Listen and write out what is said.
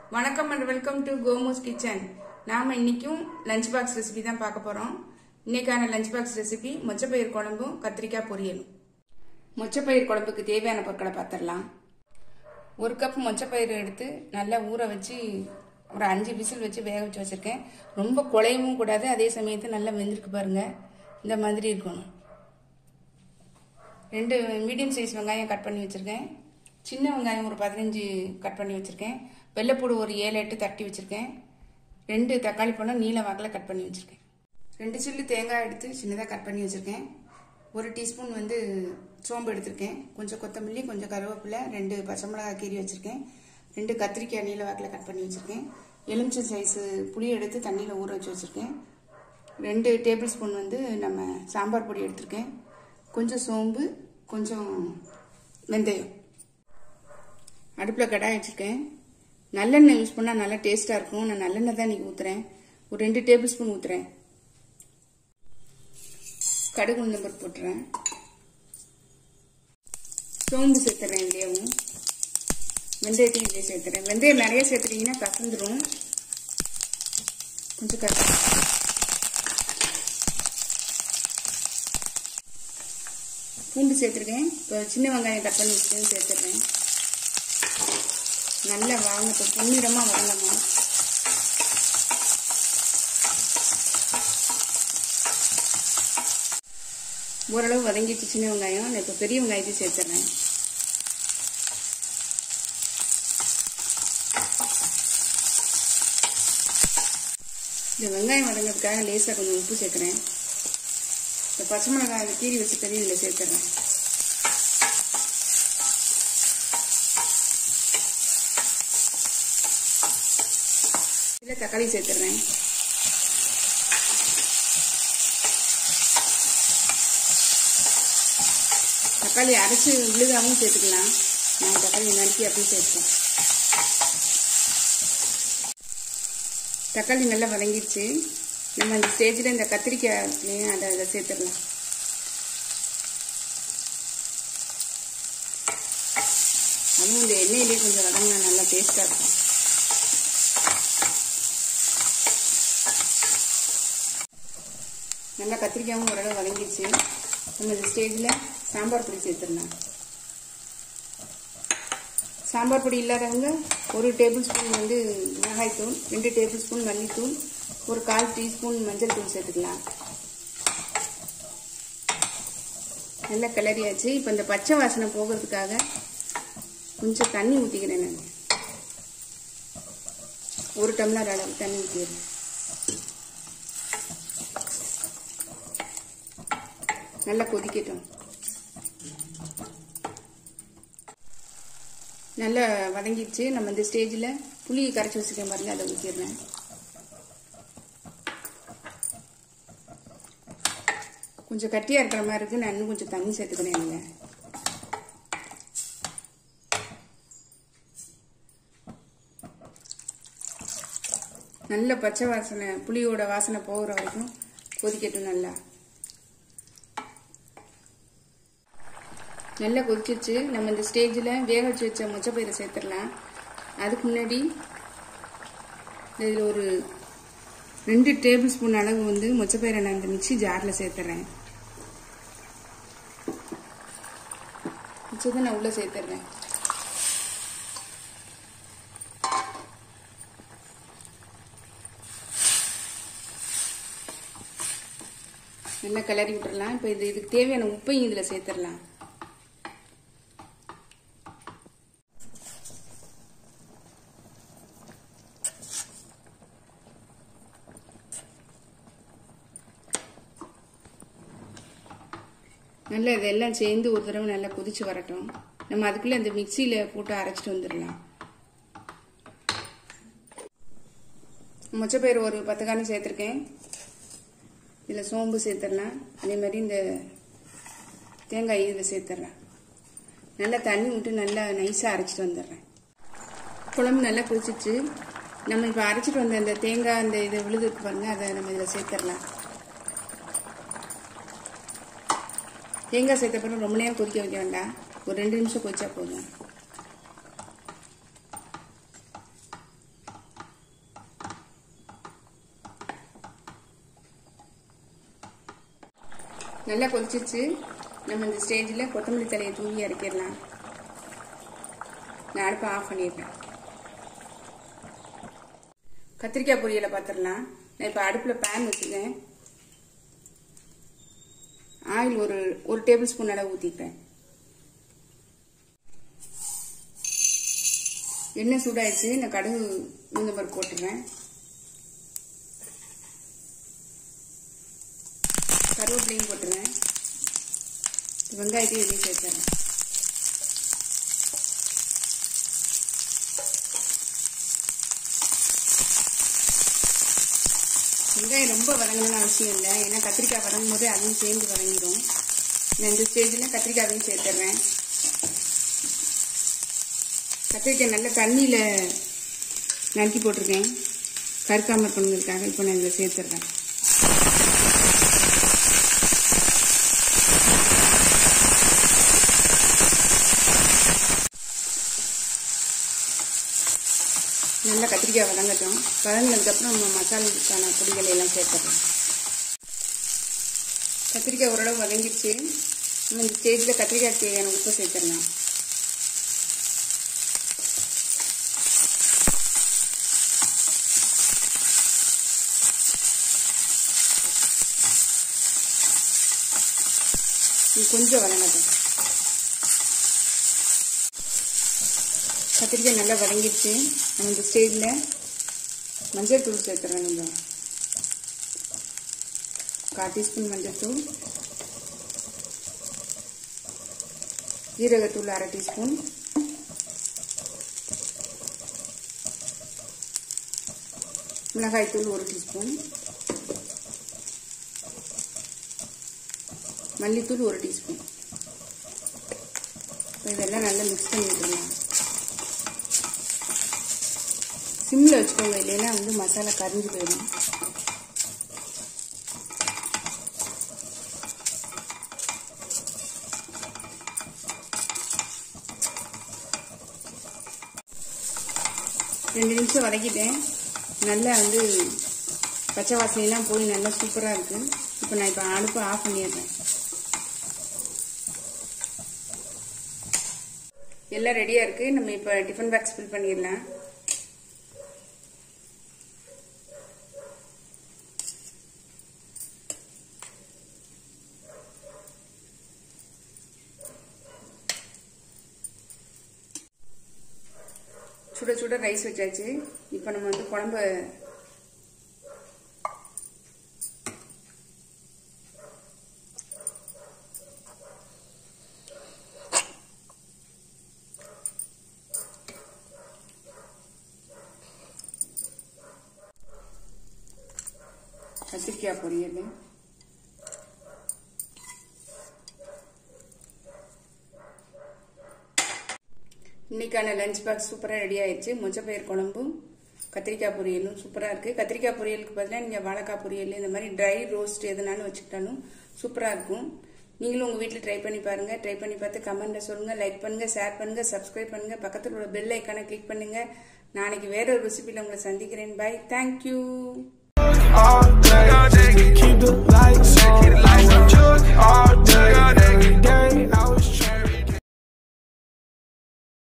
வணக்கம் and welcome to கோமோஸ் kitchen நாம இன்னைக்கும் லஞ்ச் பாக்ஸ் ரெசிபி தான் பார்க்க போறோம் இன்னைக்கான லஞ்ச் பாக்ஸ் ரெசிபி மொச்சப்பயிர் குழம்பும் கத்திரிக்காய் பொரியலும் மொச்சப்பயிர் குழம்புக்கு தேவையான பொருட்களை பார்த்துடலாம் ஒரு கப் மொச்சப்பயிர் எடுத்து நல்லா ஊற வச்சு ஒரு அஞ்சு விசில் வச்சு வேக வச்சு வச்சிருக்கேன் ரொம்ப குழையவும் கூடாது அதே சமயத்தில் நல்லா வெந்திருக்கு பாருங்க இந்த மாதிரி இருக்கணும் ரெண்டு மீடியம் சைஸ் வெங்காயம் கட் பண்ணி வச்சுருக்கேன் சின்ன வெங்காயம் ஒரு பதினஞ்சு கட் பண்ணி வச்சுருக்கேன் வெள்ளைப்பூடு ஒரு ஏழு எட்டு தட்டி வச்சுருக்கேன் ரெண்டு தக்காளி பழம் நீல வாக்கில் கட் பண்ணி வச்சுருக்கேன் ரெண்டு சில்லு தேங்காய் எடுத்து சின்னதாக கட் பண்ணி வச்சுருக்கேன் ஒரு டீஸ்பூன் வந்து சோம்பு எடுத்திருக்கேன் கொஞ்சம் கொத்தமல்லி கொஞ்சம் கருவேப்பிலை ரெண்டு பச்சை மிளகாய் கீரி வச்சுருக்கேன் ரெண்டு கத்திரிக்காய் நீல வாக்கில் கட் பண்ணி வச்சுருக்கேன் எலுமிச்சை சைஸு புளி எடுத்து தண்ணியில் ஊற வச்சு வச்சுருக்கேன் ரெண்டு டேபிள் ஸ்பூன் வந்து நம்ம சாம்பார் பொடி எடுத்திருக்கேன் கொஞ்சம் சோம்பு கொஞ்சம் வெந்தயம் அடுப்பில் கடாய் வச்சுருக்கேன் நல்லெண்ணெய் யூஸ் பண்ணால் நல்லா டேஸ்ட்டாக இருக்கும் நான் நல்லெண்ணெய் தான் இன்றைக்கி ஊற்றுறேன் ஒரு ரெண்டு டேபிள் ஸ்பூன் ஊற்றுறேன் கடுகு உளுந்தம் பருப்பு போட்டுறேன் சோம்பு சேர்த்துறேன் இதுலேயும் வெந்தயத்தையும் இதே சேர்த்துறேன் வெந்தயம் நிறைய சேர்த்துட்டீங்கன்னா கசந்துடும் கொஞ்சம் கச பூண்டு சேர்த்துருக்கேன் இப்போ சின்ன வெங்காயம் கட் பண்ணி வச்சுட்டு சேர்த்துடுறேன் நல்லா வாங்கட்டும் பொன்னிறமாக வதங்கணும் ஓரளவு வதங்கிடுச்சு சின்ன வெங்காயம் நான் இப்போ பெரிய வெங்காயத்தையும் சேர்த்துறேன் இந்த வெங்காயம் வதங்கிறதுக்காக லேசாக கொஞ்சம் உப்பு சேர்க்குறேன் இந்த பச்சை மிளகாய் கீரி வச்சு தண்ணி இதில் சேர்த்துறேன் இதில் தக்காளி சேர்த்துறேன் தக்காளி அரைச்சி விழுகாமல் சேர்த்துக்கலாம் நான் தக்காளி நறுக்கி அப்படியே சேர்த்தேன் தக்காளி நல்லா வதங்கிடுச்சு நம்ம இந்த ஸ்டேஜில் இந்த கத்திரிக்காய்லையும் அதை அதை சேர்த்துடலாம் அதுவும் இந்த எண்ணெயிலே கொஞ்சம் வதங்கினா நல்லா டேஸ்ட்டாக இருக்கும் நல்லா கத்திரிக்காயும் ஓரளவு வதங்கிடுச்சு நம்ம இந்த ஸ்டேஜில் சாம்பார் பொடி சேர்த்துடலாம் சாம்பார் பொடி இல்லாதவங்க ஒரு டேபிள் ஸ்பூன் வந்து மிளகாய்த்தூள் ரெண்டு டேபிள் ஸ்பூன் மல்லித்தூள் ஒரு கால் டீஸ்பூன் மஞ்சள் தூள் சேர்த்துக்கலாம் நல்லா கிளறியாச்சு இப்போ இந்த பச்சை வாசனை போகிறதுக்காக கொஞ்சம் தண்ணி ஊற்றிக்கிறேன் நான் ஒரு டம்ளர் அளவு தண்ணி ஊற்றிடுறேன் நல்லா கொதிக்கட்டும் நல்லா வதங்கிடுச்சு நம்ம இந்த ஸ்டேஜில் புளியை கரைச்சி வச்சுருக்கேன் பாருங்க அதை ஊற்றிடுறேன் கொஞ்சம் கட்டியாக இருக்கிற மாதிரி இருக்குது நான் இன்னும் கொஞ்சம் தண்ணி சேர்த்துக்கிறேன் இல்லை நல்ல பச்சை வாசனை புளியோட வாசனை போகிற வரைக்கும் கொதிக்கட்டும் நல்லா நல்லா கொதிச்சிருச்சு நம்ம இந்த ஸ்டேஜில் வேக வச்சு வச்ச மொச்சப்பயிரை சேர்த்துடலாம் அதுக்கு முன்னாடி இதில் ஒரு ரெண்டு டேபிள் ஸ்பூன் அளவு வந்து மொச்சப்பயிரை நான் இந்த மிக்சி ஜாரில் சேர்த்துறேன் மிச்சத்தை நான் உள்ளே சேர்த்துடுறேன் நல்லா கிளறி விட்டுறலாம் இப்போ இது இதுக்கு தேவையான உப்பையும் இதில் சேர்த்துடலாம் நல்லா இதெல்லாம் சேர்ந்து ஒரு தடவை நல்லா கொதிச்சு வரட்டும் நம்ம அதுக்குள்ளே அந்த மிக்சியில் போட்டு அரைச்சிட்டு வந்துடலாம் மொச்சப்பயிறு ஒரு பத்து காணி சேர்த்துருக்கேன் இதில் சோம்பு சேர்த்துடலாம் அதே மாதிரி இந்த தேங்காய் இதில் சேர்த்துட்றேன் நல்லா தண்ணி விட்டு நல்லா நைஸாக அரைச்சிட்டு வந்துடுறேன் குழம்பு நல்லா கொதிச்சிச்சு நம்ம இப்போ அரைச்சிட்டு வந்த அந்த தேங்காய் அந்த இது விழுது இருக்கு பாருங்க அதை நம்ம இதில் சேர்த்துடலாம் தேங்காய் சேர்த்த பிறகு ரொம்ப நேரம் கொதிக்க வைக்க வேண்டாம் ஒரு ரெண்டு நிமிஷம் கொதிச்சா போதும் நல்லா கொதிச்சிச்சு நம்ம இந்த ஸ்டேஜில் கொத்தமல்லி தலையை தூவி இறக்கிடலாம் நான் அடுப்பை ஆஃப் பண்ணிடுறேன் கத்திரிக்காய் பொரியலை பார்த்துடலாம் நான் இப்போ அடுப்பில் பேன் வச்சுருக்கேன் ஆயில் ஒரு ஒரு டேபிள் ஸ்பூன் அளவு ஊற்றிக்கிறேன் எண்ணெய் சூடாயிடுச்சு நான் கடுகு உளுந்த பருப்பு போட்டுறேன் கருவேப்பிலையும் போட்டுறேன் வெங்காயத்தையும் இதையும் சேர்த்துறேன் வெங்காயம் ரொம்ப வதங்கணும்னு அவசியம் இல்லை ஏன்னா கத்திரிக்காய் வதங்கும் போது அதுவும் சேர்ந்து வதங்கிடும் நான் இந்த ஸ்டேஜில் கத்திரிக்காயையும் சேர்த்துட்றேன் கத்திரிக்காய் நல்ல தண்ணியில் நறுக்கி போட்டிருக்கேன் கருக்காமல் இருக்கணுங்கிறதுக்காக இப்போ நான் இதில் சேர்த்துட்றேன் நல்லா கத்திரிக்காய் வதங்கட்டும் வதங்கினதுக்கப்புறம் நம்ம மசாலுக்கான பொடிகளை எல்லாம் சேர்த்துறோம் கத்திரிக்காய் ஓரளவு வதங்கிடுச்சு நம்ம இந்த ஸ்டேஜில் கத்திரிக்காய் தேவையான உப்பு சேர்த்துடலாம் கொஞ்சம் வதங்கட்டும் கத்திரிக்காய் நல்லா வதங்கிடுச்சு நம்ம இந்த ஸ்டேஜில் மஞ்சள் தூள் சேர்த்துறேன் கொஞ்சம் கால் டீஸ்பூன் மஞ்சள் தூள் ஜீரகத்தூள் அரை டீஸ்பூன் மிளகாய்த்தூள் ஒரு டீஸ்பூன் மல்லித்தூள் ஒரு டீஸ்பூன் இதெல்லாம் நல்லா மிக்ஸ் பண்ணி விட்டுருலாம் சிம்மில் வச்சுக்கோங்க இல்லைன்னா வந்து மசாலா கரிஞ்சு போயிடும் ரெண்டு நிமிஷம் வதக்கிட்டேன் நல்லா வந்து பச்சை வாசனையெல்லாம் போய் நல்லா சூப்பராக இருக்குது இப்போ நான் இப்போ அடுப்பை ஆஃப் பண்ணிடுறேன் எல்லாம் ரெடியாக இருக்குது நம்ம இப்போ டிஃபன் பாக்ஸ் ஃபில் பண்ணிடலாம் சுட சுட ரைஸ் வச்சாச்சு இப்போ நம்ம வந்து குழம்பு கத்திரிக்காய் பொரியல் இன்னைக்கான லஞ்ச் பாக்ஸ் சூப்பராக ரெடி ஆயிடுச்சு மொச்சப்பயிர் குழம்பும் கத்திரிக்காய் பொரியலும் சூப்பராக இருக்குது கத்திரிக்காய் பொரியலுக்கு பதிலாக நீங்கள் வாழைக்காய் பொரியல் இந்த மாதிரி ட்ரை ரோஸ்ட் எதுனாலும் வச்சுக்கிட்டாலும் சூப்பராக இருக்கும் நீங்களும் உங்கள் வீட்டில் ட்ரை பண்ணி பாருங்கள் ட்ரை பண்ணி பார்த்து கமெண்ட்டில் சொல்லுங்கள் லைக் பண்ணுங்கள் ஷேர் பண்ணுங்கள் சப்ஸ்கிரைப் பண்ணுங்கள் பக்கத்தில் உள்ள பெல் ஐக்கானை கிளிக் பண்ணுங்கள் நாளைக்கு வேற ஒரு ரெசிபியில் உங்களை சந்திக்கிறேன் bye thank you all day. Keep the lights on.